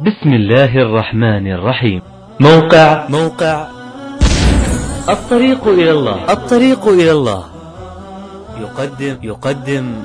بسم الله الرحمن الرحيم موقع موقع الطريق إلى الله الطريق إلى الله يقدم يقدم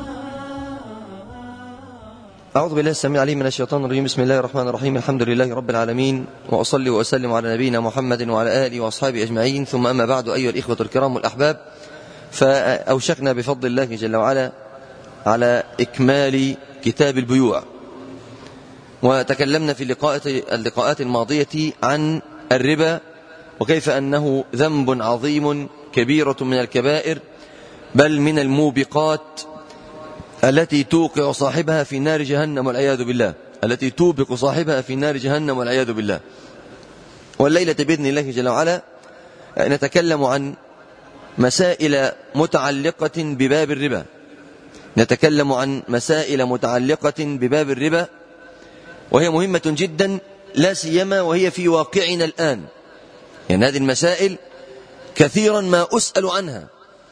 أعوذ بالله السميع العليم من الشيطان الرجيم بسم الله الرحمن الرحيم الحمد لله رب العالمين وأصلي وأسلم على نبينا محمد وعلى آله وأصحابه أجمعين ثم أما بعد أيها الإخوة الكرام والأحباب فأوشكنا بفضل الله جل وعلا على إكمال كتاب البيوع وتكلمنا في اللقاءات, اللقاءات الماضية عن الربا وكيف أنه ذنب عظيم كبيرة من الكبائر بل من الموبقات التي توقع صاحبها في نار جهنم والعياذ بالله التي توبق صاحبها في نار جهنم والعياذ بالله والليلة بإذن الله جل وعلا نتكلم عن مسائل متعلقة بباب الربا نتكلم عن مسائل متعلقة بباب الربا وهي مهمة جدا لا سيما وهي في واقعنا الآن يعني هذه المسائل كثيرا ما أسأل عنها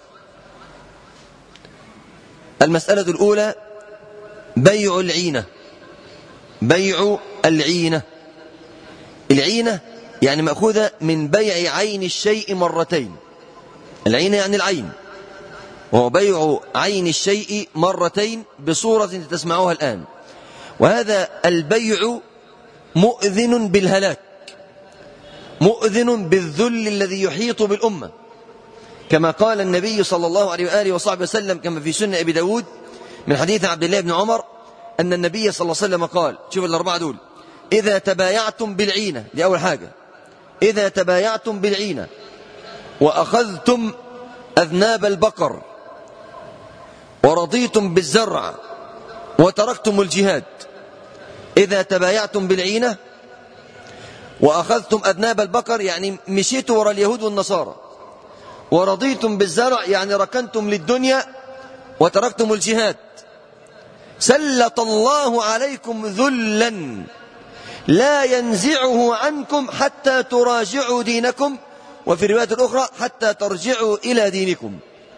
المسألة الأولى بيع العينة بيع العينة العينة يعني مأخوذة من بيع عين الشيء مرتين العينة يعني العين وهو بيع عين الشيء مرتين بصورة تسمعوها الآن وهذا البيع مؤذن بالهلاك مؤذن بالذل الذي يحيط بالأمة كما قال النبي صلى الله عليه وآله وصحبه وسلم كما في سنة أبي داود من حديث عبد الله بن عمر أن النبي صلى الله عليه وسلم قال شوف الأربعة دول إذا تبايعتم بالعينة دي أول حاجة إذا تبايعتم بالعينة وأخذتم أذناب البقر ورضيتم بالزرع وتركتم الجهاد إذا تبايعتم بالعينة وأخذتم أذناب البقر يعني مشيتوا وراء اليهود والنصارى ورضيتم بالزرع يعني ركنتم للدنيا وتركتم الجهاد سلط الله عليكم ذلا لا ينزعه عنكم حتى تراجعوا دينكم وفي الرواية الأخرى حتى ترجعوا إلى دينكم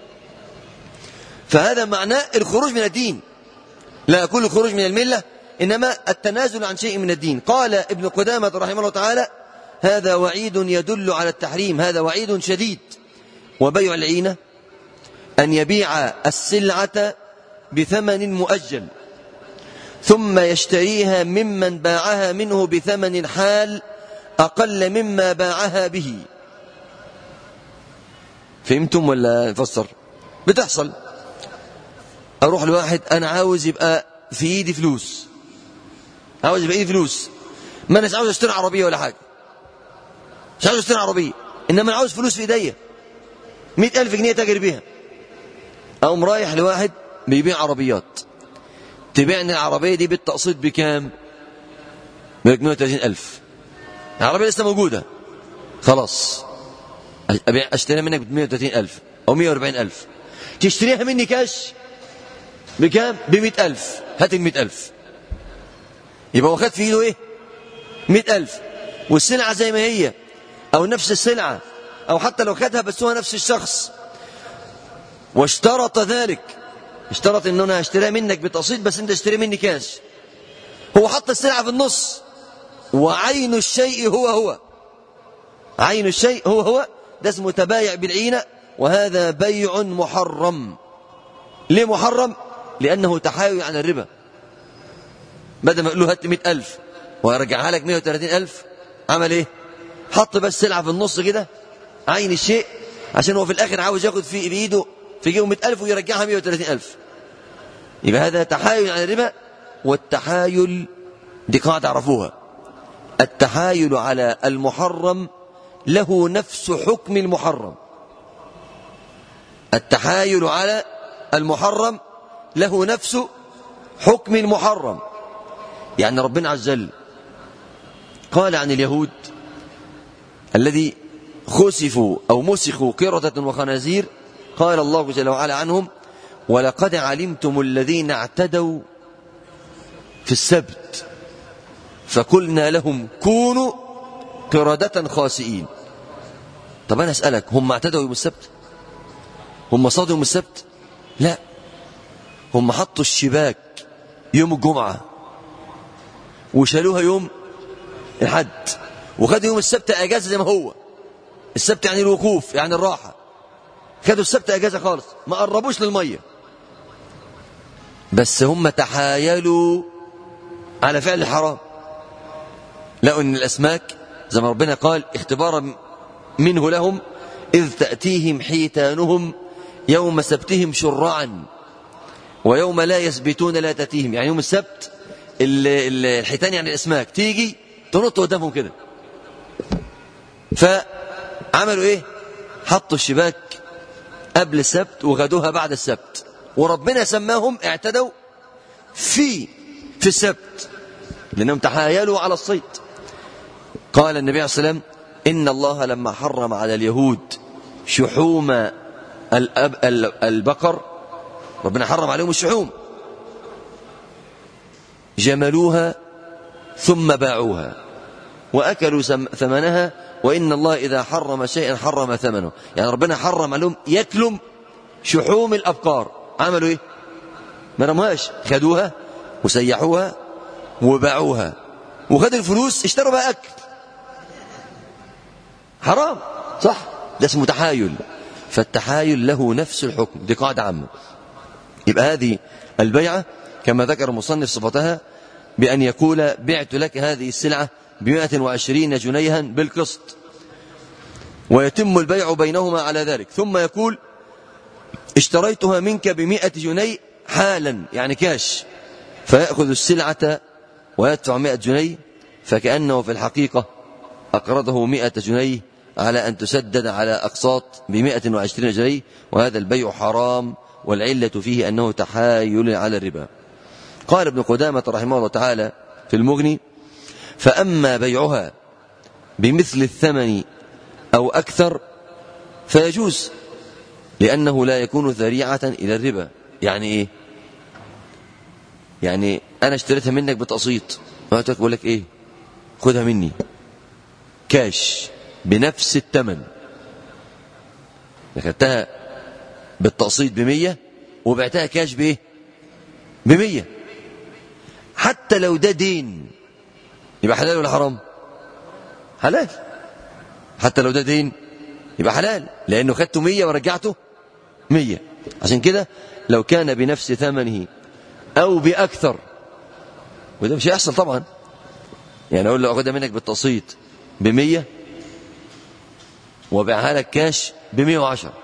فهذا معناه الخروج من الدين لا أقول الخروج من الملة إنما التنازل عن شيء من الدين قال ابن قدامة رحمه الله تعالى هذا وعيد يدل على التحريم هذا وعيد شديد وبيع العينة أن يبيع السلعة بثمن مؤجل ثم يشتريها ممن باعها منه بثمن حال أقل مما باعها به فهمتم ولا نفسر بتحصل أروح لواحد أنا عاوز يبقى في إيدي فلوس عاوز يبقى إيدي فلوس ما أنا عاوز أشتري عربية ولا حاجة مش عاوز أشتري عربية إنما أنا عاوز فلوس في إيديا مئة ألف جنيه تاجر بيها أقوم رايح لواحد بيبيع عربيات تبيعني العربية دي بالتقسيط بكام ب 130 ألف العربية لسه موجودة خلاص أبيع أشتريها منك ب 130 ألف أو 140 ألف تشتريها مني كاش بكام ب 100 ألف هات ال 100 ألف يبقى هو خد في ايده ايه 100 ألف والسلعة زي ما هي أو نفس السلعة أو حتى لو خدها بس هو نفس الشخص واشترط ذلك اشترط ان انا هشتريها منك بتقسيط بس انت اشتري مني كاش هو حط السلعة في النص وعين الشيء هو هو عين الشيء هو هو ده اسمه تبايع بالعينة وهذا بيع محرم ليه محرم لأنه تحايل عن الربا بدل ما يقول له هات 100 ألف ويرجعها لك 130 ألف عمل ايه حط بس سلعة في النص كده عين الشيء عشان هو في الآخر عاوز ياخد في بإيده في جيبه 100 ألف ويرجعها 130 ألف يبقى هذا تحايل عن الربا والتحايل دي قاعدة عرفوها التحايل على المحرم له نفس حكم المحرم التحايل على المحرم له نفس حكم المحرم يعني ربنا عز وجل قال عن اليهود الذي خسفوا أو مسخوا قردة وخنازير قال الله جل وعلا عنهم ولقد علمتم الذين اعتدوا في السبت فقلنا لهم كونوا قردة خاسئين طب أنا أسألك هم اعتدوا يوم السبت هم صادوا يوم السبت لا هم حطوا الشباك يوم الجمعة وشالوها يوم الحد وخدوا يوم السبت اجازه زي ما هو السبت يعني الوقوف يعني الراحه خدوا السبت اجازه خالص ما قربوش للميه بس هم تحايلوا على فعل الحرام لقوا ان الاسماك زي ما ربنا قال اختبارا منه لهم اذ تاتيهم حيتانهم يوم سبتهم شرعا ويوم لا يسبتون لا تاتيهم يعني يوم السبت الحيتان يعني الاسماك تيجي تنط قدامهم كده فعملوا ايه حطوا الشباك قبل السبت وغدوها بعد السبت وربنا سماهم اعتدوا في في السبت لأنهم تحايلوا على الصيد قال النبي عليه الصلاة والسلام إن الله لما حرم على اليهود شحوم الأب البقر ربنا حرم عليهم الشحوم جملوها ثم باعوها وأكلوا ثمنها وإن الله إذا حرم شيئا حرم ثمنه يعني ربنا حرم عليهم يكلم شحوم الأبقار عملوا إيه ما رموهاش خدوها وسيحوها وباعوها وخدوا الفلوس اشتروا بقى أكل حرام صح ده اسمه تحايل فالتحايل له نفس الحكم دي قاعدة عامة يبقى هذه البيعة كما ذكر المصنف صفتها بأن يقول بعت لك هذه السلعة بمائة وعشرين جنيها بالقسط ويتم البيع بينهما على ذلك ثم يقول اشتريتها منك بمائة جنيه حالا يعني كاش فيأخذ السلعة ويدفع مائة جنيه فكأنه في الحقيقة أقرضه مائة جنيه على أن تسدد على أقساط بمائة وعشرين جنيه وهذا البيع حرام والعلة فيه أنه تحايل على الربا قال ابن قدامة رحمه الله تعالى في المغني فأما بيعها بمثل الثمن أو أكثر فيجوز لأنه لا يكون ذريعة إلى الربا يعني إيه يعني أنا اشتريتها منك بتقسيط ما بقول لك إيه خدها مني كاش بنفس الثمن أخذتها بالتقسيط بمية وبعتها كاش بإيه بمية حتى لو ده دين يبقى حلال ولا حرام حلال حتى لو ده دين يبقى حلال لأنه خدته مية ورجعته مية عشان كده لو كان بنفس ثمنه أو بأكثر وده مش هيحصل طبعا يعني أقول له أخدها منك بالتقسيط بمية وبيعها لك كاش بمية وعشرة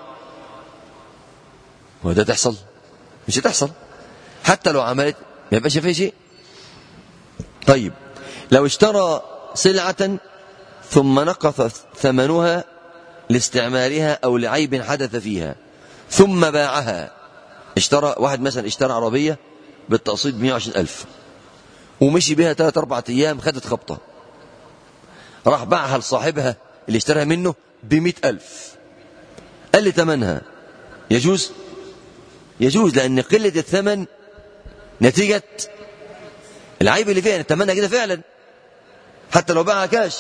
وده تحصل مش هتحصل حتى لو عملت ما يبقاش فيه شيء طيب لو اشترى سلعة ثم نقص ثمنها لاستعمالها أو لعيب حدث فيها ثم باعها اشترى واحد مثلا اشترى عربية بالتقسيط ب 120 ألف ومشي بها ثلاث أربعة أيام خدت خبطة راح باعها لصاحبها اللي اشتراها منه ب ألف قال لي ثمنها يجوز يجوز لأن قلة الثمن نتيجة العيب اللي فيها ان ثمنها كده فعلا حتى لو باعها كاش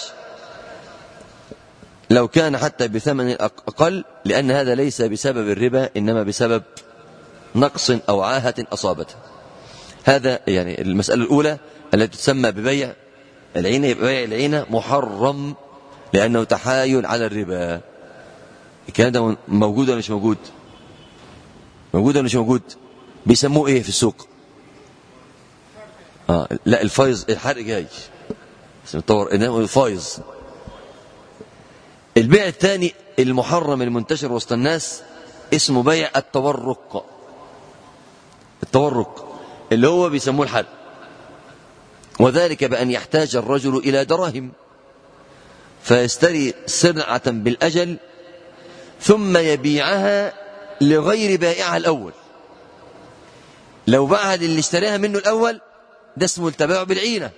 لو كان حتى بثمن أقل لأن هذا ليس بسبب الربا إنما بسبب نقص أو عاهة أصابته هذا يعني المسألة الأولى التي تسمى ببيع العينة يبقى بيع العينة محرم لأنه تحايل على الربا الكلام ده موجود ولا مش موجود موجود ولا مش موجود بيسموه ايه في السوق آه لا الفايز الحرق جاي اسمه الطور الفايز البيع الثاني المحرم المنتشر وسط الناس اسمه بيع التورق التورق اللي هو بيسموه الحرق وذلك بأن يحتاج الرجل إلى دراهم فيشتري سلعة بالأجل ثم يبيعها لغير بائعها الأول لو باعها للي اشتراها منه الأول ده اسمه التباع بالعينة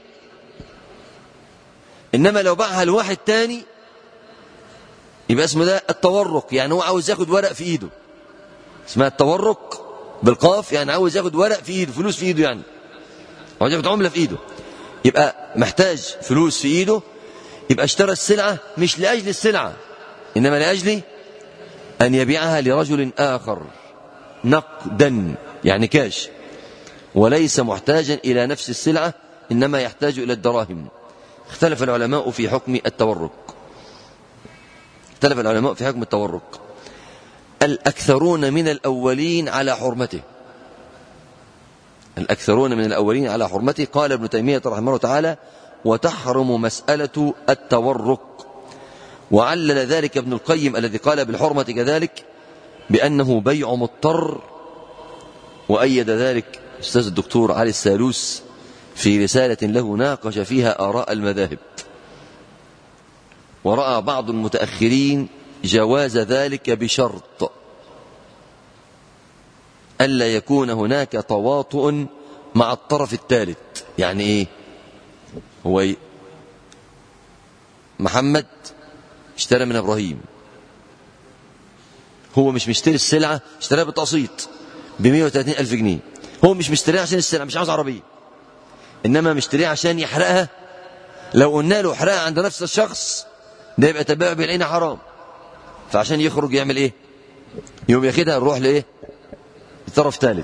إنما لو باعها لواحد تاني يبقى اسمه ده التورق يعني هو عاوز ياخد ورق في ايده اسمها التورق بالقاف يعني عاوز ياخد ورق في ايده فلوس في ايده يعني عاوز ياخد عملة في ايده يبقى محتاج فلوس في ايده يبقى اشترى السلعة مش لأجل السلعة إنما لأجل أن يبيعها لرجل آخر نقدا يعني كاش وليس محتاجا إلى نفس السلعة إنما يحتاج إلى الدراهم اختلف العلماء في حكم التورق اختلف العلماء في حكم التورق الأكثرون من الأولين على حرمته الأكثرون من الأولين على حرمته قال ابن تيمية رحمه الله تعالى وتحرم مسألة التورق وعلل ذلك ابن القيم الذي قال بالحرمة كذلك بأنه بيع مضطر وأيد ذلك أستاذ الدكتور علي السالوس في رسالة له ناقش فيها آراء المذاهب ورأى بعض المتأخرين جواز ذلك بشرط ألا يكون هناك تواطؤ مع الطرف الثالث يعني إيه هو إيه؟ محمد اشترى من إبراهيم هو مش مشتري السلعة اشتراها بالتقسيط ب 130 ألف جنيه هو مش مشتريها عشان السلعة مش عاوز عربية إنما مشتريها عشان يحرقها لو قلنا له احرقها عند نفس الشخص ده يبقى تباع بالعين حرام فعشان يخرج يعمل ايه يوم ياخدها نروح لايه لطرف ثالث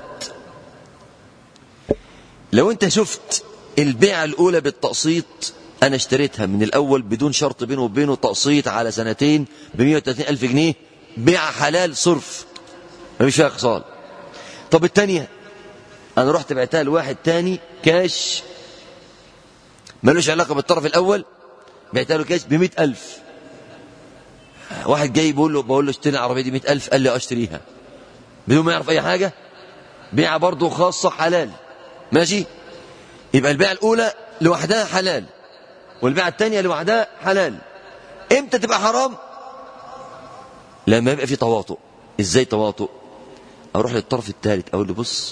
لو انت شفت البيعة الاولى بالتقسيط انا اشتريتها من الاول بدون شرط بينه وبينه تقسيط على سنتين ب 130 الف جنيه بيعة حلال صرف مفيش فيها خصال طب الثانيه انا رحت بعتها لواحد تاني كاش ملوش علاقة بالطرف الاول بعتها له كاش ب 100000 واحد جاي بيقول له بقول له اشتري العربيه دي 100000 قال لي اشتريها بدون ما يعرف اي حاجه بيعه برضه خاصه حلال ماشي يبقى البيعه الاولى لوحدها حلال والبيعه الثانيه لوحدها حلال امتى تبقى حرام لما يبقى في تواطؤ ازاي تواطؤ اروح للطرف الثالث اقول له بص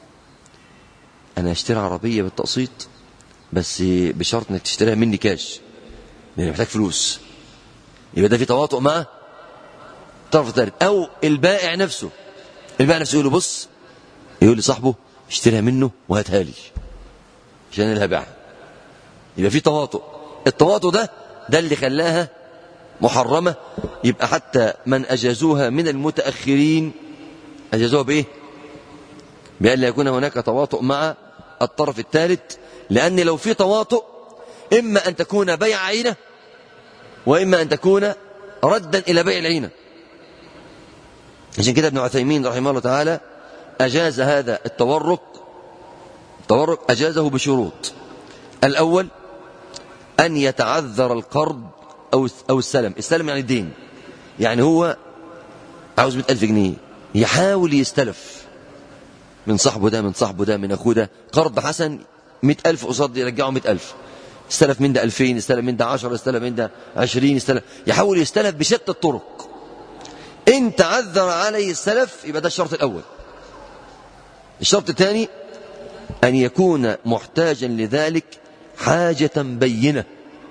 انا اشتري عربيه بالتقسيط بس بشرط انك تشتريها مني كاش لان محتاج فلوس يبقى ده في تواطؤ مع الطرف الثالث او البائع نفسه البائع نفسه يقول له بص يقول لصاحبه اشتريها منه وهاتها لي عشان انا اللي هبيعها يبقى في تواطؤ التواطؤ ده ده اللي خلاها محرمة يبقى حتى من أجازوها من المتأخرين أجازوها بإيه بأن لا يكون هناك تواطؤ مع الطرف الثالث لأن لو في تواطؤ إما أن تكون بيع عينة وإما أن تكون ردا إلى بيع العينة عشان كده ابن عثيمين رحمه الله تعالى أجاز هذا التورق التورق أجازه بشروط الأول أن يتعذر القرض أو أو السلم السلم يعني الدين يعني هو عاوز مئة ألف جنيه يحاول يستلف من صاحبه ده من صاحبه ده من أخوه ده قرض حسن مئة ألف قصاد يرجعه مئة ألف استلف من ده ألفين استلف من ده عشر استلف من ده عشرين استلف يحاول يستلف بشتى الطرق إن تعذر عليه السلف يبقى ده الشرط الأول الشرط الثاني أن يكون محتاجا لذلك حاجة بينة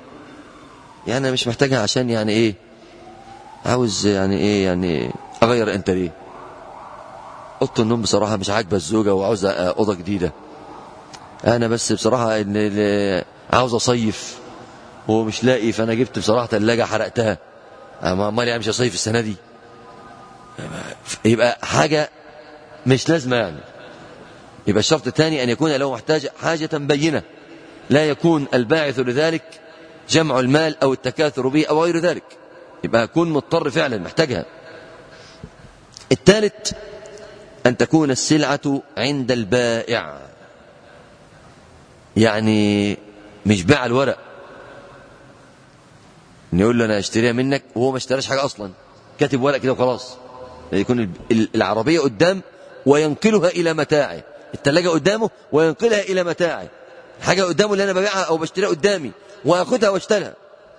يعني أنا مش محتاجها عشان يعني إيه عاوز يعني إيه يعني أغير أنت ليه أوضة النوم بصراحة مش عاجبة الزوجة وعاوز أوضة جديدة أنا بس بصراحة إن عاوز أصيف ومش لاقي فأنا جبت بصراحة ثلاجة حرقتها أمال يعني مش هصيف السنة دي يبقى حاجة مش لازمة يعني يبقى الشرط الثاني أن يكون له محتاج حاجة بينة لا يكون الباعث لذلك جمع المال أو التكاثر به أو غير ذلك يبقى يكون مضطر فعلا محتاجها الثالث أن تكون السلعة عند البائع يعني مش باع الورق نقول له أنا اشتريها منك وهو ما اشتراش حاجة أصلا كاتب ورق كده وخلاص يكون العربية قدام وينقلها إلى متاعه الثلاجة قدامه وينقلها إلى متاعه حاجة قدامه اللي أنا ببيعها أو بشتريها قدامي وأخذها واشتريها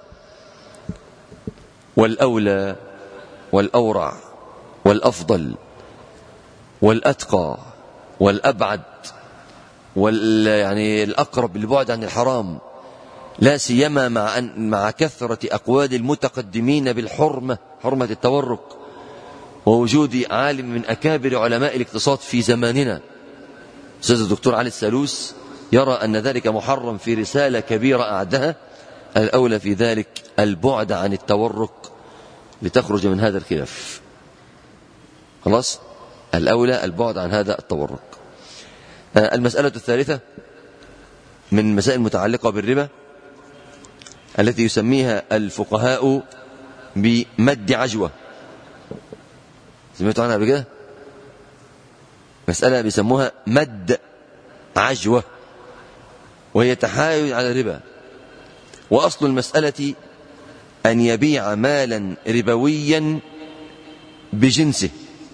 والأولى والأورع والأفضل والأتقى والأبعد وال يعني الأقرب للبعد عن الحرام لا سيما مع أن مع كثرة أقوال المتقدمين بالحرمة حرمة التورق ووجود عالم من أكابر علماء الاقتصاد في زماننا أستاذ الدكتور علي السالوس يرى أن ذلك محرم في رسالة كبيرة أعدها الأولى في ذلك البعد عن التورق لتخرج من هذا الخلاف خلاص الأولى البعد عن هذا التورق المسألة الثالثة من مسائل متعلقة بالربا التي يسميها الفقهاء بمد عجوة سمعتوا عنها قبل كده مسألة بيسموها مد عجوة وهي تحايل على الربا وأصل المسألة أن يبيع مالا ربويا بجنسه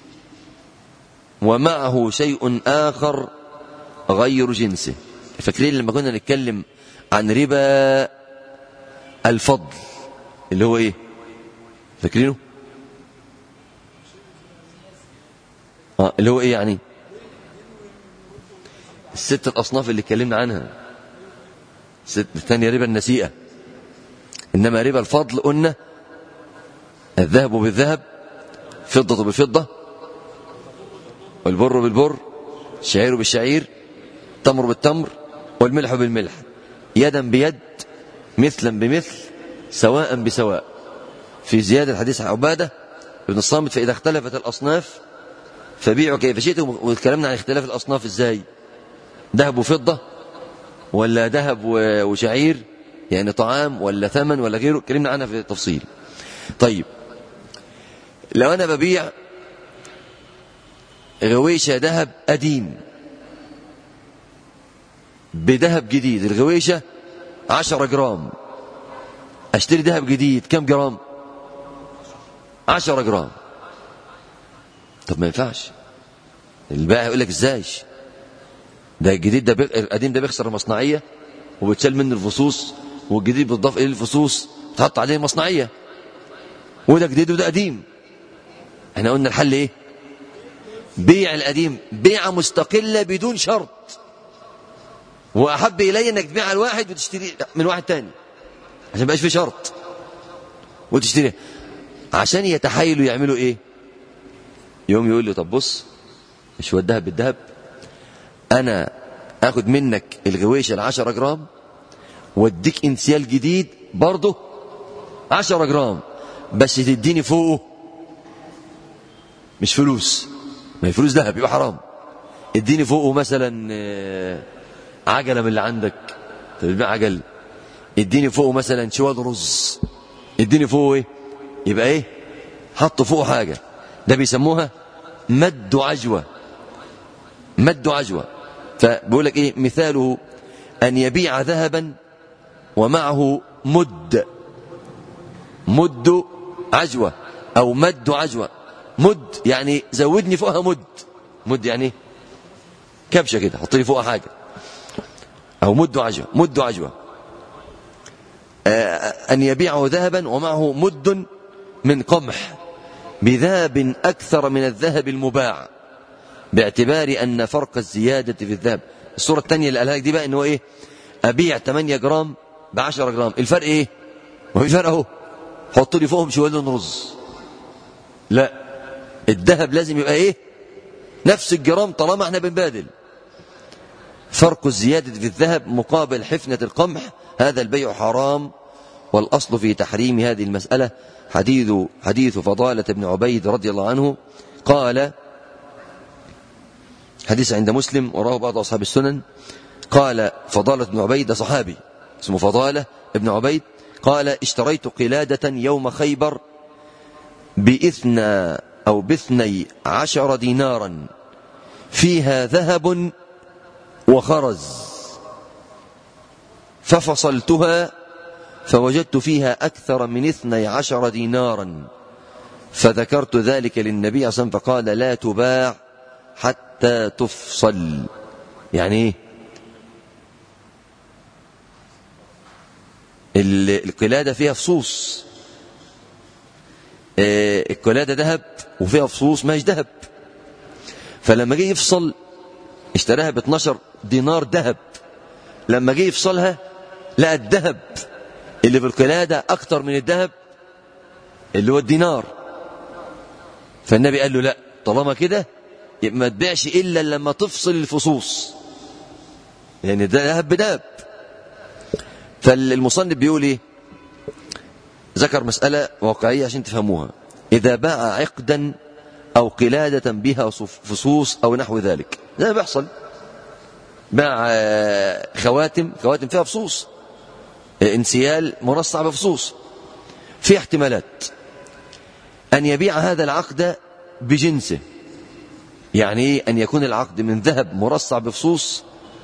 ومعه شيء آخر غير جنسه فاكرين لما كنا نتكلم عن ربا الفضل اللي هو ايه فاكرينه اه اللي هو ايه يعني الست الاصناف اللي اتكلمنا عنها الست الثانيه ربا النسيئه انما ربا الفضل قلنا الذهب بالذهب فضة بفضة والبر بالبر الشعير بالشعير التمر بالتمر والملح بالملح يدا بيد مثلا بمثل سواء بسواء في زيادة حديث عبادة ابن الصامت فإذا اختلفت الأصناف فبيعوا كيف شئتم واتكلمنا عن اختلاف الأصناف ازاي ذهب وفضة ولا ذهب وشعير يعني طعام ولا ثمن ولا غيره اتكلمنا عنها في تفصيل طيب لو أنا ببيع غويشة ذهب قديم بذهب جديد الغويشة عشرة جرام اشتري ذهب جديد كم جرام عشرة جرام طب ما ينفعش البائع يقول لك ازاي ده الجديد ده بي... القديم ده بيخسر المصنعية وبتشال منه الفصوص والجديد بتضاف اليه الفصوص تحط عليه مصنعية وده جديد وده قديم احنا قلنا الحل ايه بيع القديم بيعة مستقلة بدون شرط واحب الي انك تبيع الواحد وتشتري من واحد تاني عشان بقاش في شرط وتشتري عشان يتحايلوا يعملوا ايه يوم يقول له طب بص مش هو الذهب بالذهب انا اخد منك الغويشه العشرة جرام واديك انسيال جديد برضه عشرة جرام بس تديني فوقه مش فلوس ما هي فلوس ذهب يبقى حرام اديني فوقه مثلا عجله من اللي عندك تبيع عجل اديني فوقه مثلا شوال رز اديني فوقه ايه يبقى ايه حط فوقه حاجه ده بيسموها مد عجوه مد عجوه فبيقول لك ايه مثاله ان يبيع ذهبا ومعه مد مد عجوه او مد عجوه مد يعني زودني فوقها مد مد يعني كبشه كده حط لي فوقها حاجه او مد عجوه مد عجوه أن يبيعه ذهبا ومعه مد من قمح بذهب أكثر من الذهب المباع باعتبار أن فرق الزيادة في الذهب الصورة الثانية اللي قالها لك دي بقى إنه إيه أبيع 8 جرام ب 10 جرام الفرق إيه ما في فرق أهو حط لي فوقهم شوية رز لا الذهب لازم يبقى إيه نفس الجرام طالما احنا بنبادل فرق الزيادة في الذهب مقابل حفنة القمح هذا البيع حرام والأصل في تحريم هذه المسألة حديث حديث فضالة بن عبيد رضي الله عنه قال حديث عند مسلم وراه بعض أصحاب السنن قال فضالة بن عبيد صحابي اسمه فضالة بن عبيد قال اشتريت قلادة يوم خيبر بإثنى أو باثني عشر دينارا فيها ذهب وخرز ففصلتها فوجدت فيها أكثر من اثني عشر دينارا فذكرت ذلك للنبي صلى الله عليه وسلم فقال لا تباع حتى تفصل يعني ايه القلادة فيها فصوص القلادة ذهب وفيها فصوص ماش ذهب فلما جه يفصل اشتراها ب 12 دينار ذهب لما جه يفصلها لقى الذهب اللي في القلادة أكتر من الذهب اللي هو الدينار فالنبي قال له لا طالما كده يبقى ما تبيعش إلا لما تفصل الفصوص يعني ده ذهب بذهب فالمصنف بيقول ايه ذكر مسألة واقعية عشان تفهموها إذا باع عقدا أو قلادة بها فصوص أو نحو ذلك ده بيحصل باع خواتم خواتم فيها فصوص انسيال مرصع بفصوص في احتمالات أن يبيع هذا العقد بجنسه يعني إيه أن يكون العقد من ذهب مرصع بفصوص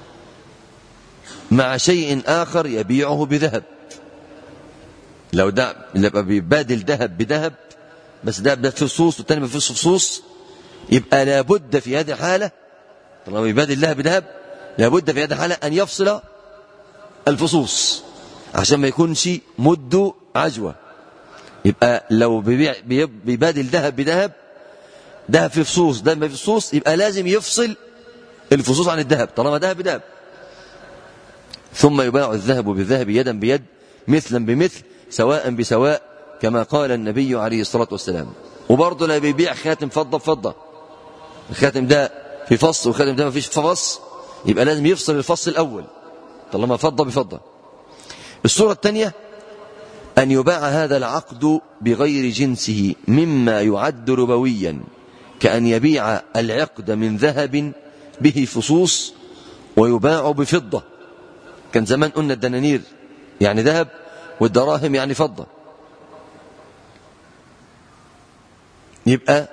مع شيء آخر يبيعه بذهب لو ده يبقى بيبادل ذهب بذهب بس ده ده فصوص والتاني ما فيش فصوص يبقى لابد في هذه الحالة طالما بيبادل ذهب بذهب لابد في هذه الحالة أن يفصل الفصوص عشان ما يكونش مد عجوة يبقى لو بيبيع بيبادل ذهب بذهب ذهب في فصوص ذهب في فصوص يبقى لازم يفصل الفصوص عن الذهب طالما ذهب بذهب ثم يباع الذهب بالذهب يدا بيد مثلا بمثل سواء بسواء كما قال النبي عليه الصلاة والسلام وبرضه لا بيبيع خاتم فضة بفضة الخاتم ده في فص والخاتم ده ما فيش فص يبقى لازم يفصل الفص الأول طالما فضة بفضة الصورة الثانية أن يباع هذا العقد بغير جنسه مما يعد ربويا كأن يبيع العقد من ذهب به فصوص ويباع بفضة كان زمان قلنا الدنانير يعني ذهب والدراهم يعني فضة يبقى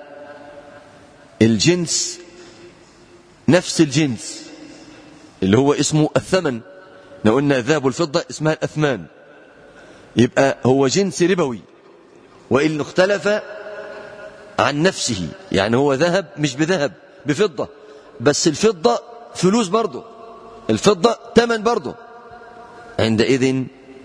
الجنس نفس الجنس اللي هو اسمه الثمن لو قلنا الذهب والفضة اسمها الأثمان يبقى هو جنس ربوي وإن اختلف عن نفسه يعني هو ذهب مش بذهب بفضة بس الفضة فلوس برضه الفضة تمن برضه عندئذ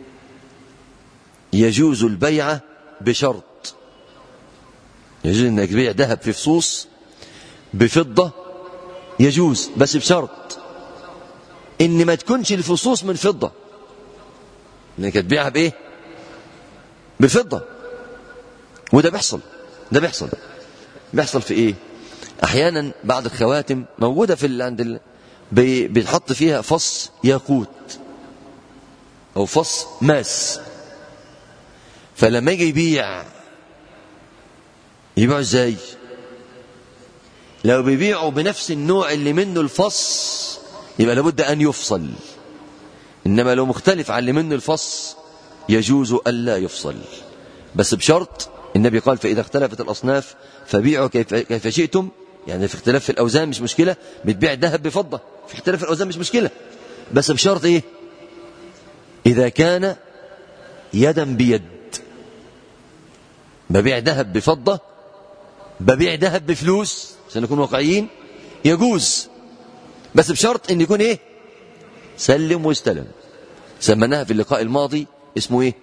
يجوز البيع بشرط يجوز انك تبيع ذهب في فصوص بفضة يجوز بس بشرط ان ما تكونش الفصوص من فضة انك تبيعها بايه بفضة وده بيحصل ده بيحصل بيحصل في ايه احيانا بعض الخواتم موجودة في ال... عند ال... بي... بيتحط فيها فص ياقوت او فص ماس فلما يجي يبيع يبيعه ازاي لو بيبيعوا بنفس النوع اللي منه الفص يبقى لابد ان يفصل انما لو مختلف عن اللي منه الفص يجوز الا يفصل بس بشرط النبي قال فاذا اختلفت الاصناف فبيعوا كيف, كيف شئتم يعني في اختلاف في الاوزان مش مشكله بتبيع ذهب بفضه في اختلاف في الاوزان مش مشكله بس بشرط ايه اذا كان يدا بيد ببيع ذهب بفضة ببيع ذهب بفلوس عشان نكون واقعيين يجوز بس بشرط ان يكون ايه سلم واستلم سميناها في اللقاء الماضي اسمه ايه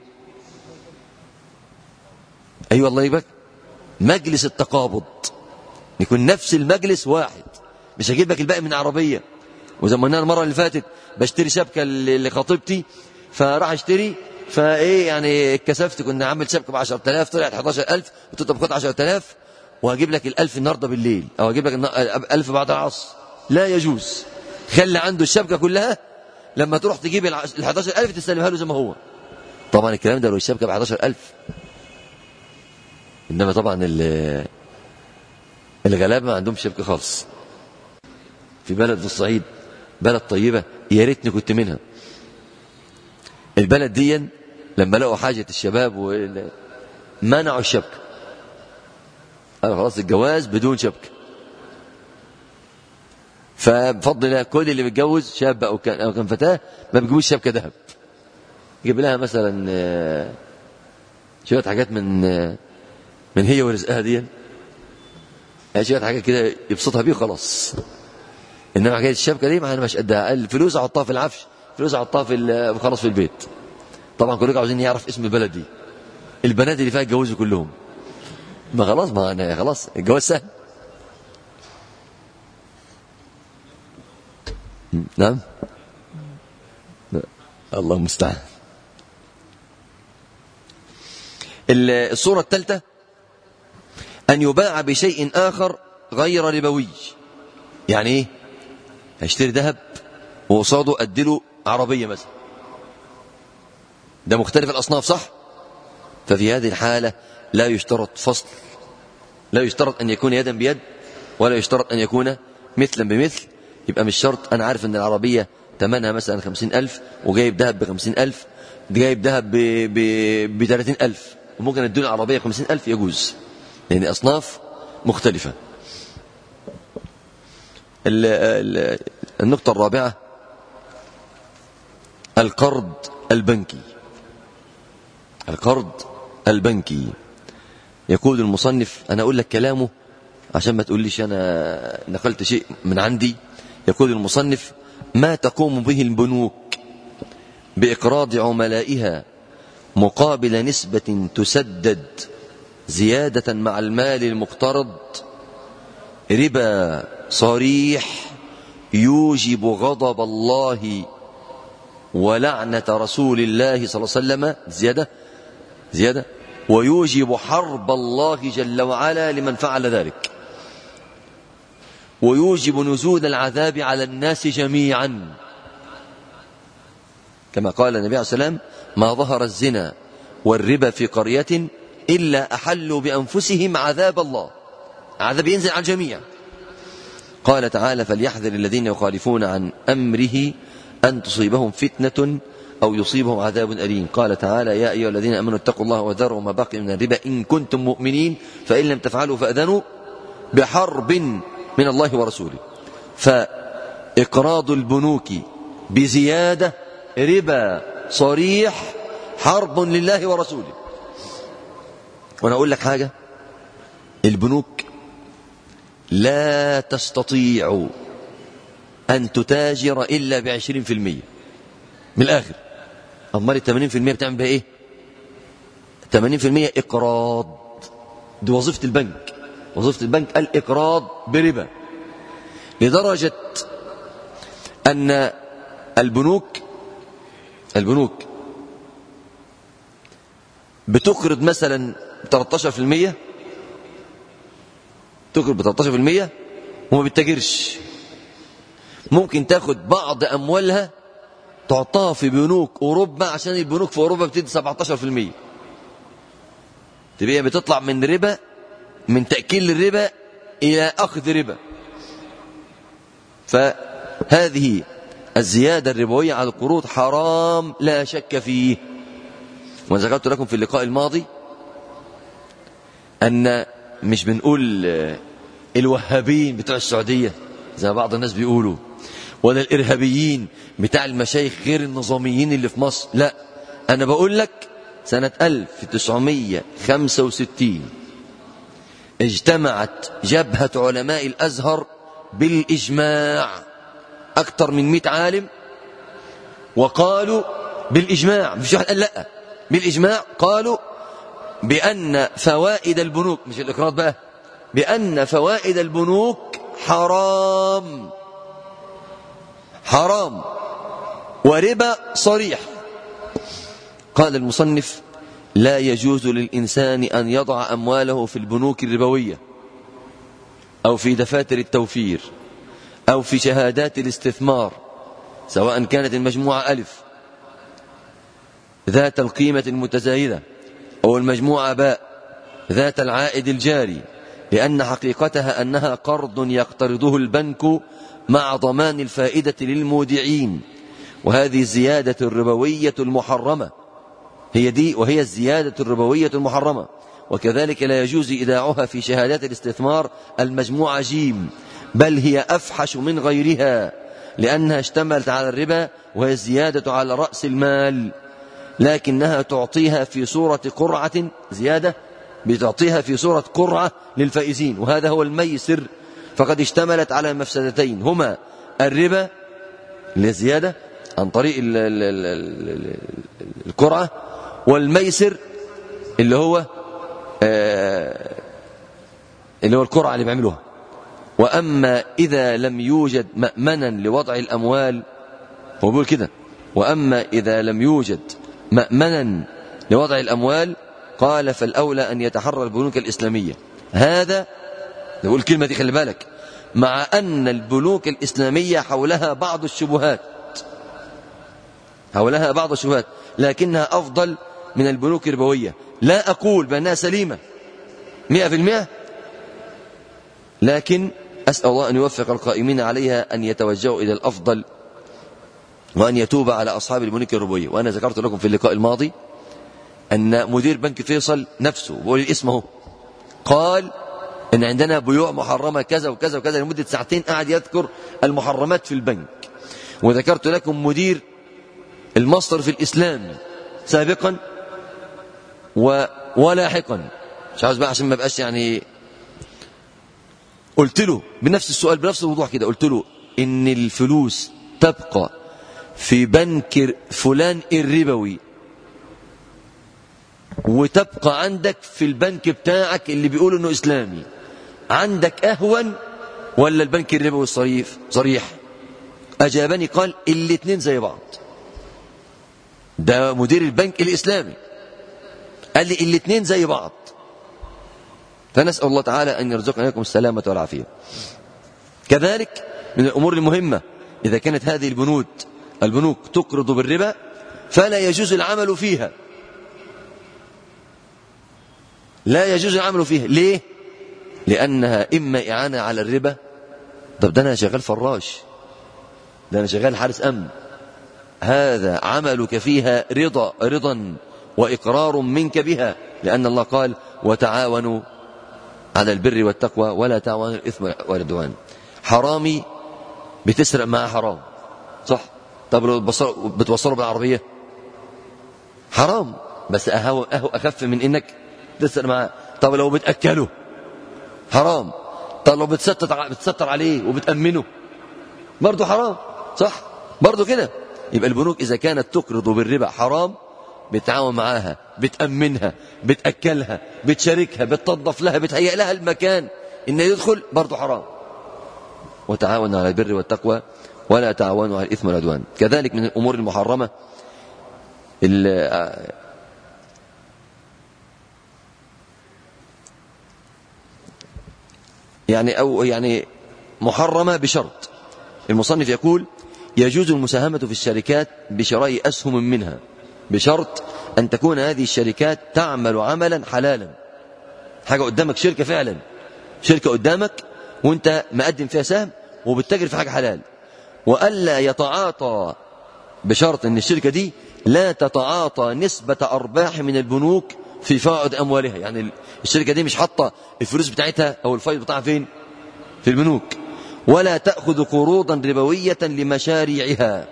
ايوه الله يبارك مجلس التقابض يكون نفس المجلس واحد مش هجيب لك الباقي من عربيه وزي ما قلنا المره اللي فاتت بشتري شبكه لخطيبتي فراح اشتري فايه يعني اتكسفت كنا عامل شبكه ب 10000 طلعت 11000 قلت طب خد 10000 وهجيب لك ال1000 النهارده بالليل او هجيب لك ال1000 بعد العصر لا يجوز خلي عنده الشبكه كلها لما تروح تجيب ال 11000 تسلمها له زي ما هو طبعا الكلام ده لو الشبكه ب 11000 انما طبعا الغلابه ما عندهمش شبكه خالص في بلد في الصعيد بلد طيبه يا ريتني كنت منها البلد دي لما لقوا حاجة الشباب منعوا الشبكة قالوا خلاص الجواز بدون شبكة فبفضل الله كل اللي بيتجوز شاب أو كان, أو كان فتاة ما بيجيبوش شبكة ذهب يجيب لها مثلا شوية حاجات من من هي ورزقها دي يعني شوية حاجات كده يبسطها بيه وخلاص إنما حكاية الشبكة دي ما أنا مش قدها الفلوس أحطها في العفش فلوس احطها في خلاص في البيت طبعا كلكم عاوزين يعرف اسم البلد دي البنات اللي فيها اتجوزوا كلهم ما خلاص ما انا خلاص الجواز سهل نعم الله المستعان الصورة الثالثة أن يباع بشيء آخر غير ربوي يعني إيه هشتري ذهب وقصاده أديله عربية مثلا ده مختلف الأصناف صح ففي هذه الحالة لا يشترط فصل لا يشترط أن يكون يدا بيد ولا يشترط أن يكون مثلا بمثل يبقى مش شرط أنا عارف أن العربية ثمنها مثلا خمسين ألف وجايب ذهب بخمسين ألف جايب ذهب ب 30000 وممكن ادوني عربية 50000 يجوز لأن أصناف مختلفة النقطة الرابعة القرض البنكي القرض البنكي يقول المصنف أنا أقول لك كلامه عشان ما تقوليش أنا نقلت شيء من عندي يقول المصنف ما تقوم به البنوك بإقراض عملائها مقابل نسبة تسدد زيادة مع المال المقترض ربا صريح يوجب غضب الله ولعنة رسول الله صلى الله عليه وسلم زيادة زيادة ويوجب حرب الله جل وعلا لمن فعل ذلك ويوجب نزول العذاب على الناس جميعا كما قال النبي عليه السلام ما ظهر الزنا والربا في قرية إلا أحلوا بأنفسهم عذاب الله عذاب ينزل على الجميع قال تعالى فليحذر الذين يخالفون عن أمره أن تصيبهم فتنة أو يصيبهم عذاب أليم قال تعالى يا أيها الذين أمنوا اتقوا الله وذروا ما بقي من الربا إن كنتم مؤمنين فإن لم تفعلوا فأذنوا بحرب من الله ورسوله فإقراض البنوك بزيادة ربا صريح حرب لله ورسوله وأنا أقول لك حاجة البنوك لا تستطيع أن تتاجر إلا بعشرين في المية من الآخر أمال الثمانين في المية بتعمل بها إيه الثمانين في المية إقراض دي وظيفة البنك وظيفة البنك الإقراض بربا لدرجة أن البنوك البنوك بتقرض مثلا 13% تقرض ب 13% وما بتتاجرش ممكن تاخد بعض أموالها تعطاها في بنوك أوروبا عشان البنوك في أوروبا بتدي 17% تبقى بتطلع من ربا من تأكيل الربا إلى أخذ ربا فهذه الزيادة الربوية على القروض حرام لا شك فيه وذكرت لكم في اللقاء الماضي أن مش بنقول الوهابين بتوع السعودية زي بعض الناس بيقولوا ولا الإرهابيين بتاع المشايخ غير النظاميين اللي في مصر لا أنا بقول لك سنة 1965 اجتمعت جبهة علماء الأزهر بالإجماع أكثر من مئة عالم وقالوا بالإجماع مش واحد قال لا بالإجماع قالوا بأن فوائد البنوك مش الإقراض بقى بأن فوائد البنوك حرام حرام وربا صريح قال المصنف لا يجوز للإنسان أن يضع أمواله في البنوك الربوية أو في دفاتر التوفير أو في شهادات الاستثمار سواء كانت المجموعة ألف ذات القيمة المتزايدة أو المجموعة باء ذات العائد الجاري لأن حقيقتها أنها قرض يقترضه البنك مع ضمان الفائدة للمودعين وهذه الزيادة الربوية المحرمة هي دي وهي الزيادة الربوية المحرمة وكذلك لا يجوز إيداعها في شهادات الاستثمار المجموعة جيم بل هي أفحش من غيرها لأنها اشتملت على الربا وهي الزيادة على رأس المال لكنها تعطيها في صورة قرعة زيادة بتعطيها في صورة قرعة للفائزين وهذا هو الميسر فقد اشتملت على مفسدتين هما الربا للزيادة عن طريق ال ال ال القرعة والميسر اللي هو آه اللي هو القرعة اللي بيعملوها وأما إذا لم يوجد مأمنا لوضع الأموال هو بيقول كده وأما إذا لم يوجد مأمنا لوضع الأموال قال فالأولى أن يتحرى البنوك الإسلامية هذا نقول الكلمة دي خلي بالك مع أن البنوك الإسلامية حولها بعض الشبهات حولها بعض الشبهات لكنها أفضل من البنوك الربوية لا أقول بأنها سليمة مئة في المئة لكن أسأل الله أن يوفق القائمين عليها أن يتوجهوا إلى الأفضل وأن يتوب على أصحاب البنوك الربوية وأنا ذكرت لكم في اللقاء الماضي أن مدير بنك فيصل نفسه بقول الاسم اهو قال ان عندنا بيوع محرمة كذا وكذا وكذا لمدة ساعتين قاعد يذكر المحرمات في البنك وذكرت لكم مدير المصدر في الإسلام سابقا و ولاحقا مش عاوز بقى عشان ما بقاش يعني قلت له بنفس السؤال بنفس الوضوح كده قلت له ان الفلوس تبقى في بنك فلان الربوي وتبقى عندك في البنك بتاعك اللي بيقول انه اسلامي عندك اهون ولا البنك الربوي الصريف صريح اجابني قال الاثنين زي بعض ده مدير البنك الاسلامي قال لي الاثنين زي بعض فنسال الله تعالى ان يرزقنا لكم السلامه والعافيه كذلك من الامور المهمه اذا كانت هذه البنود البنوك تقرض بالربا فلا يجوز العمل فيها لا يجوز العمل فيها ليه لأنها إما إعانة على الربا طب ده أنا شغال فراش ده أنا شغال حارس أمن هذا عملك فيها رضا رضا وإقرار منك بها لأن الله قال وتعاونوا على البر والتقوى ولا تعاونوا الإثم والعدوان حرامي بتسرق معاه حرام صح طب لو بتوصله بالعربية حرام بس أهو, أهو أخف من إنك تسرق معاه طب لو بتأكله حرام طب لو بتستر بتستر عليه وبتأمنه برضه حرام صح برضه كده يبقى البنوك إذا كانت تقرض بالربا حرام بتعاون معاها بتأمنها بتأكلها بتشاركها بتنظف لها بتهيئ لها المكان إن يدخل برضه حرام وتعاونوا على البر والتقوى ولا تعاونوا على الإثم والعدوان كذلك من الأمور المحرمة يعني أو يعني محرمة بشرط المصنف يقول يجوز المساهمة في الشركات بشراء أسهم منها بشرط أن تكون هذه الشركات تعمل عملا حلالا حاجة قدامك شركة فعلا شركة قدامك وانت مقدم فيها سهم وبتتاجر في حاجة حلال وألا يتعاطى بشرط أن الشركة دي لا تتعاطى نسبة أرباح من البنوك في فائض أموالها يعني الشركة دي مش حاطة الفلوس بتاعتها أو الفائض بتاعها فين في البنوك ولا تأخذ قروضا ربوية لمشاريعها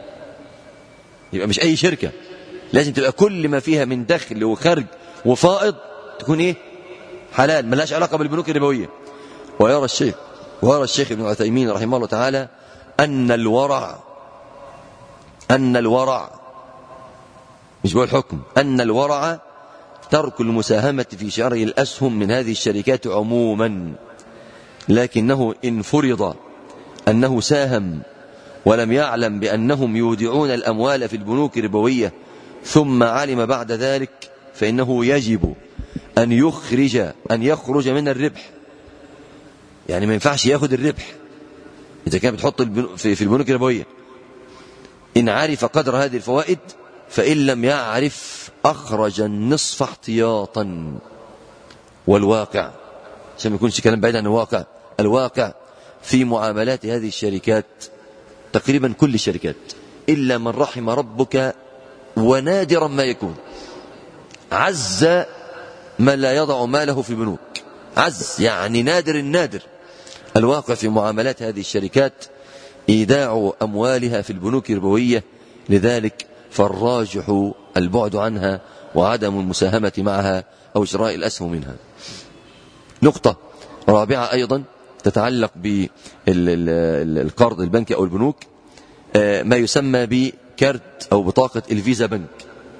يبقى مش أي شركة لازم تبقى كل ما فيها من دخل وخرج وفائض تكون إيه حلال ملاش علاقة بالبنوك الربوية ويرى الشيخ ويرى الشيخ ابن عثيمين رحمه الله تعالى أن الورع أن الورع مش بقول الحكم أن الورع ترك المساهمة في شراء الأسهم من هذه الشركات عموما لكنه إن فرض أنه ساهم ولم يعلم بأنهم يودعون الأموال في البنوك الربوية ثم علم بعد ذلك فإنه يجب أن يخرج أن يخرج من الربح يعني ما ينفعش ياخد الربح إذا كان بتحط في البنوك الربوية إن عرف قدر هذه الفوائد فإن لم يعرف أخرج النصف احتياطا والواقع عشان ما يكونش كلام بعيد عن الواقع الواقع في معاملات هذه الشركات تقريبا كل الشركات إلا من رحم ربك ونادرا ما يكون عز من لا يضع ماله في البنوك عز يعني نادر النادر الواقع في معاملات هذه الشركات إيداع أموالها في البنوك الربوية لذلك فالراجح البعد عنها وعدم المساهمة معها أو شراء الأسهم منها نقطة رابعة أيضا تتعلق بالقرض البنكي أو البنوك ما يسمى بكارت أو بطاقة الفيزا بنك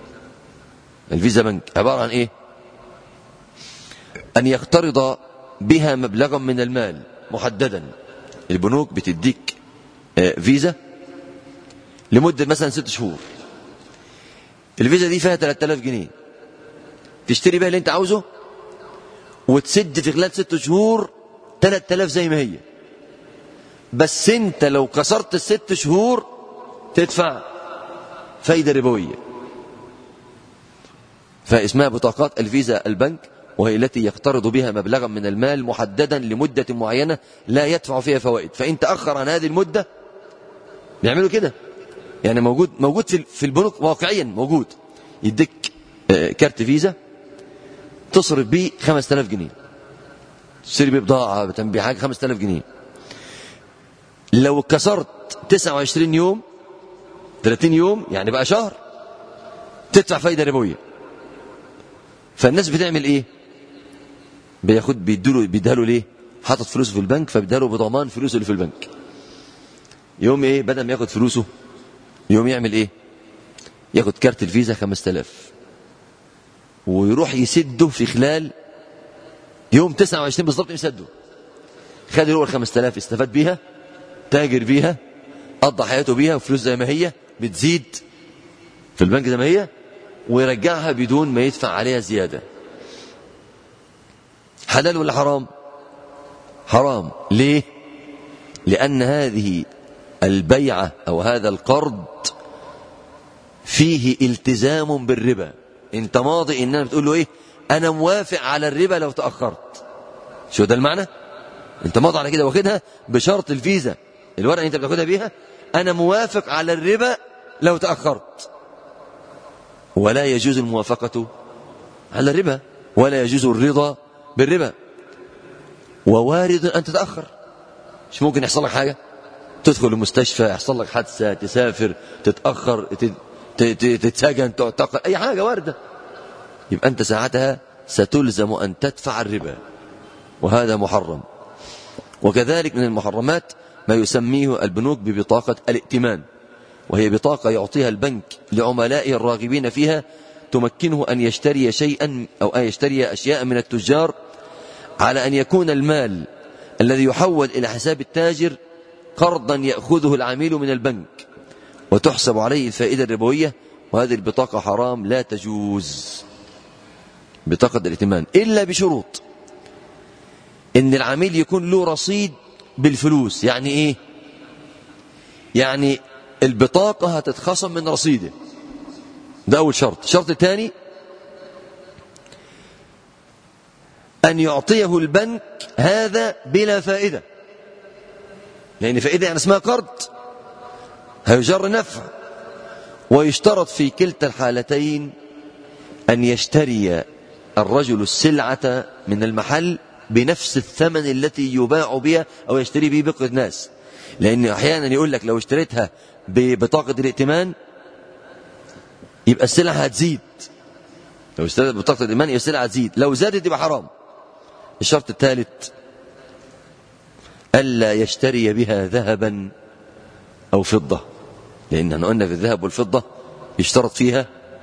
الفيزا بنك عبارة عن إيه أن يقترض بها مبلغا من المال محددا البنوك بتديك فيزا لمدة مثلا ست شهور الفيزا دي فيها 3000 جنيه تشتري بها اللي انت عاوزه وتسد في خلال ست شهور 3000 زي ما هي بس انت لو كسرت الست شهور تدفع فايدة ربوية فاسمها بطاقات الفيزا البنك وهي التي يقترض بها مبلغا من المال محددا لمدة معينة لا يدفع فيها فوائد فإن تأخر عن هذه المدة بيعملوا كده يعني موجود موجود في في البنوك واقعيا موجود يديك آه، كارت فيزا تصرف بيه 5000 جنيه تشتري بيه بضاعة بتنبيه حاجة 5000 جنيه لو كسرت 29 يوم 30 يوم يعني بقى شهر تدفع فايدة ربوية فالناس بتعمل ايه بياخد بيديله بيديها له ليه حاطط فلوسه في البنك فبيديها له بضمان فلوسه اللي في البنك يوم ايه بدل ما ياخد فلوسه يوم يعمل ايه ياخد كارت الفيزا 5000 ويروح يسده في خلال يوم 29 بالظبط يسده خد هو ال 5000 استفاد بيها تاجر بيها قضى حياته بيها وفلوس زي ما هي بتزيد في البنك زي ما هي ويرجعها بدون ما يدفع عليها زيادة حلال ولا حرام حرام ليه لأن هذه البيعة أو هذا القرض فيه التزام بالربا انت ماضي اننا بتقول له ايه انا موافق على الربا لو تأخرت شو ده المعنى انت ماضي على كده واخدها بشرط الفيزا الورقة اللي انت بتاخدها بيها انا موافق على الربا لو تأخرت ولا يجوز الموافقة على الربا ولا يجوز الرضا بالربا ووارد أن تتأخر مش ممكن يحصل لك حاجة تدخل المستشفى يحصل لك حادثة تسافر تتأخر تتسجن تعتقل أي حاجة واردة يبقى أنت ساعتها ستلزم أن تدفع الربا وهذا محرم وكذلك من المحرمات ما يسميه البنوك ببطاقة الائتمان وهي بطاقة يعطيها البنك لعملائه الراغبين فيها تمكنه أن يشتري شيئا أو أن يشتري أشياء من التجار على أن يكون المال الذي يحول إلى حساب التاجر قرضا يأخذه العميل من البنك وتحسب عليه الفائدة الربوية وهذه البطاقة حرام لا تجوز بطاقة الائتمان إلا بشروط إن العميل يكون له رصيد بالفلوس يعني إيه يعني البطاقة هتتخصم من رصيده ده أول شرط الشرط الثاني أن يعطيه البنك هذا بلا فائدة لأن فائدة يعني اسمها قرض هيجر نفع ويشترط في كلتا الحالتين أن يشتري الرجل السلعة من المحل بنفس الثمن التي يباع بها أو يشتري به بقية الناس لأن أحيانا يقول لك لو اشتريتها ببطاقة الائتمان يبقى السلعة هتزيد لو اشتريت بطاقة الائتمان يبقى السلعة هتزيد لو زادت يبقى حرام الشرط الثالث ألا يشتري بها ذهبا أو فضة لأن احنا قلنا في الذهب والفضة يشترط فيها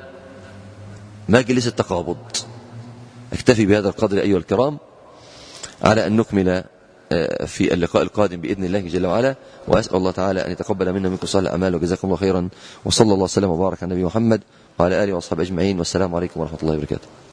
مجلس التقابض اكتفي بهذا القدر أيها الكرام على أن نكمل في اللقاء القادم بإذن الله جل وعلا وأسأل الله تعالى أن يتقبل منا منكم صالح الأعمال وجزاكم الله خيرا وصلى الله وسلم وبارك على النبي محمد وعلى آله وأصحابه أجمعين والسلام عليكم ورحمة الله وبركاته